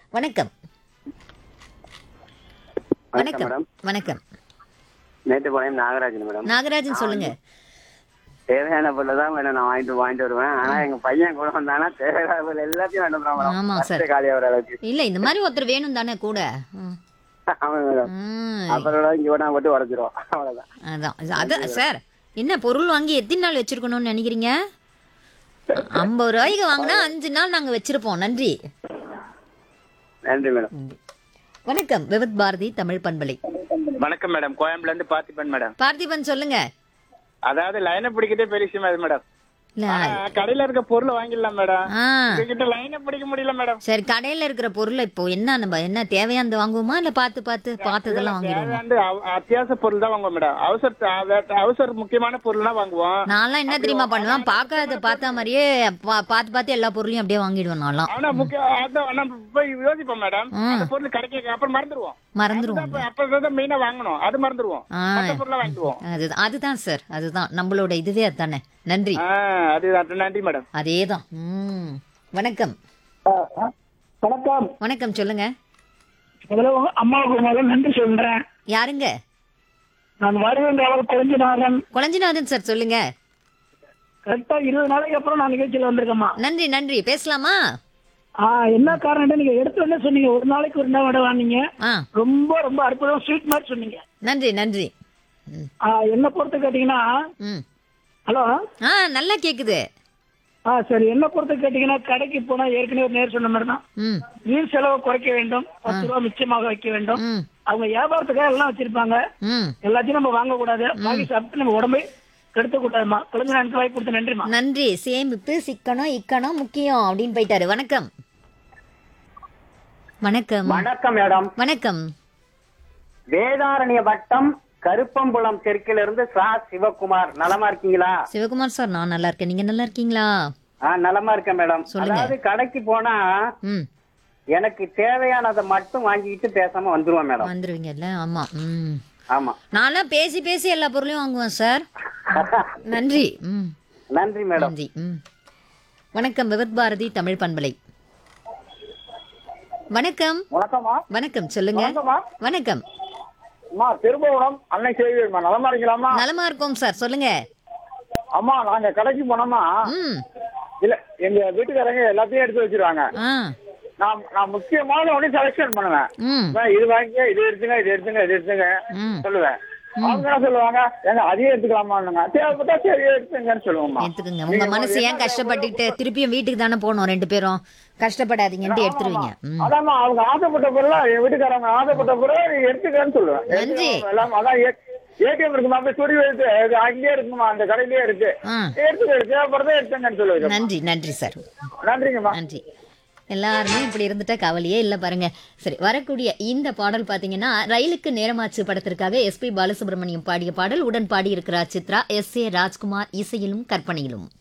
வணக்கம் வணக்கம் மேடம் வணக்கம் மேட்டுப்பாளையம் நாகராஜன் மேடம் நாகராஜன் சொல்லுங்க தேவையான பொருள் தான் மேடம் நான் வாங்கிட்டு வாங்கிட்டு வருவேன் ஆனா எங்க பையன் கூட வந்தானா தேவையான பொருள் எல்லாத்தையும் வாங்கிட்டு வந்துடுவான் ஆமா மேடம் சார். பஸ்ஸே காலி ஆகிற அளவுக்கு இல்ல இந்த மாதிரி ஒருத்தர் வேணும் தானே கூட ம். ஆமா மேடம் ம். அப்புறம் இங்க வேணா போட்டு உடச்சிரும் அவ்வளவுதான் அதான் அது சார் என்ன பொருள் வாங்கி எத்தனை நாள் வச்சிருக்கணும்னு நினைக்கிறீங்க ஐம்பது ரூபாய்க்கு வாங்கினா அஞ்சு நாள் நாங்க வச்சிருப்போம் நன்றி நன்றி மேடம் வணக்கம் விவத் பாரதி தமிழ் பண்பலை வணக்கம் மேடம் கோயம்புல இருந்து பார்த்திபன் மேடம் பார்த்திபன் சொல்லுங்க அதாவது லைனை பிடிக்கிறதே பெரிய விஷயம் அது மேடம் இல்ல ஆனா, கடையில இருக்க பொருளை வாங்கிடலாம் மேடம் ஆ உங்ககிட்ட லைனை பிடிக்க முடியல மேடம் சரி கடையில இருக்கிற பொருளை இப்போ என்ன நம்ம என்ன தேவையானது வாங்குவோமா இல்ல பார்த்து பார்த்து பார்த்ததெல்லாம் வாங்கிடுவோமா தேவையானது அவ- அத்தியாவசிய பொருள் தான் வாங்குவோம் மேடம் அவசர அவ- அவசர முக்கியமான பொருள்னா வாங்குவோம் நான்லாம் என்ன தெரியுமா பண்ணுவேன் பார்க்காத பார்த்த மாதிரியே பா- பார்த்து பார்த்து எல்லா பொருளையும் அப்படியே வாங்கிடுவேன் நான்லாம் ஆனா முக்கிய அதான் நம்ம போய் யோசிப்போம் மேடம் அந்த பொருள் கிடைக்க அப்புறம் மறந்துடுவோம் மறந்துருவோம் அப்ப அப்பதான் மெயினா வாங்கணும் அது மறந்துடுவோம் ஆ மற்ற பொருளை வாங்கிடுவோம் அதுதான் அதுதான் சார் அதுதான் நம்மளோட இதுவே அதுதானே நன்றி ஆ, அது அது நன்றி மேடம் அதேதான் ம் வணக்கம் வணக்கம் வணக்கம் சொல்லுங்க முதல்ல உங்க அம்மாவுக்கு முதல்ல நன்றி சொல்றேன் யாருங்க நான் வருவேன் அவர் குழஞ்சிநாதன் குழஞ்சிநாதன் சார் சொல்லுங்க கரெக்டா இருபது நாளைக்கு அப்புறம் நான் நிகழ்ச்சியில வந்திருக்கேம்மா நன்றி நன்றி பேசலாமா ஆ என்ன காரணம் நீங்க எடுத்த உடனே சொன்னீங்க ஒரு நாளைக்கு ஒரு நாள் வாங்க ஆ ரொம்ப ரொம்ப அற்புதம் ஸ்வீட் மாதிரி சொன்னீங்க நன்றி நன்றி ம், ஆ, என்ன பொறுத்து கேட்டீங்கன்னா ம் ஹலோ ஆ நல்லா கேக்குது ஆ சரி என்ன பொறுத்து கேட்டீங்கன்னா கடைக்கு போனா ஏற்கனவே ஒரு நேர் சொன்ன மாதிரி தான் ம் வீண் செலவை குறைக்க வேண்டும் பத்து ரூபா மிச்சமாக வைக்க வேண்டும் ம் அவங்க வியாபாரத்துக்காக எல்லாம் வச்சிருப்பாங்க ம் எல்லாத்தையும் நம்ம வாங்க கூடாது வாங்கி சாப்பிட்டு நம்ம உடம்பை கெடுத்த கூடாதுமா குழந்தை எனக்கு வாய்ப்பு கொடுத்த நன்றிமா நன்றி சேமிப்பு சிக்கனம் இக்கணம் முக்கியம் அப்படின்னு போயிட்டாரு வணக்கம் வணக்கம் வணக்கம் மேடம் வணக்கம் வேதாரண்ய வட்டம் கருப்பம்புலம் தெற்கில இருந்து சா சிவகுமார் நலமா இருக்கீங்களா சிவகுமார் சார் நான் நல்லா இருக்கேன் நீங்க நல்லா இருக்கீங்களா ஆ நலமா இருக்கேன் மேடம் சொல்லுங்க. அதாவது கடைக்கு போனா ம் எனக்கு தேவையானதை மட்டும் வாங்கிட்டு பேசாம வந்துருவேன் மேடம் வந்துருவீங்கல்ல ஆமா ம் ஆமா நான்லாம் பேசி பேசி எல்லா பொருளையும் வாங்குவேன் சார் நன்றி ம் நன்றி மேடம் நன்றி ம் வணக்கம் விவத் பாரதி தமிழ் பண்பலை வணக்கம் வணக்கம்மா வணக்கம் சொல்லுங்க வணக்கம்மா வணக்கம் அம்மா திருபுவனம் அன்னை செய்திமா நலமா இருக்கீங்களாம்மா நலமா இருக்கோம் சார் சொல்லுங்க அம்மா நாங்க கடைக்கு போனோம்னா ம் இல்ல எங்க வீட்டுக்காரங்க எல்லாத்தையும் எடுத்து வச்சிருவாங்க ஆ நான் நான் முக்கியமான ஒண்ணு செலக்ஷன் பண்ணுவேன் ம் அம்மா, இது வாங்கிங்க இது எடுத்துங்க இது எடுத்துங்க இது எடுத்துங்க ம் சொல்லுவேன் அவங்க என்ன சொல்லுவாங்க ஏங்க அதையே எடுத்துக்கலாமான்னு தேவைப்பட்டா சரி எடுத்துங்கன்னு சொல்லுவோம்மா எடுத்துக்கோங்க உங்க மனசு ஏன் கஷ்டப்பட்டுட்டு திருப்பியும் வீட்டுக்கு தானே போகணும் ரெண்டு பேரும் கஷ்டப்படாதீங்கன்ட்டு எடுத்துருவீங்க ம் அதாம்மா அவங்க ஆசைப்பட்ட பொருளா என் வீட்டுக்காரங்க ஆசைப்பட்ட பொருளா நீ எடுத்துக்கன்னு சொல்லுவேன் நன்றி. எல்லாம் அதான் ஏடிஎம் இருக்குமா அப்படியே சொறி வைத்து இது அங்கேயே இருக்குமா அந்த கடையிலேயே இருக்கு ஆ எடுத்துக்க தேவைப்படுறதே எடுத்துங்கன்னு சொல்லுவேன் நன்றி நன்றி சார் நன்றிங்கம்மா நன்றி எல்லாருமே இப்படி இருந்துட்டா கவலையே இல்லை பாருங்க சரி வரக்கூடிய இந்த பாடல் பார்த்தீங்கன்னா ரயிலுக்கு நேரமாச்சு படத்திற்காக எஸ்பி பாலசுப்ரமணியம் பாடிய பாடல் உடன் பாடியிருக்கிறார் சித்ரா எஸ் ஏ ராஜ்குமார் இசையிலும் கற்பனையிலும்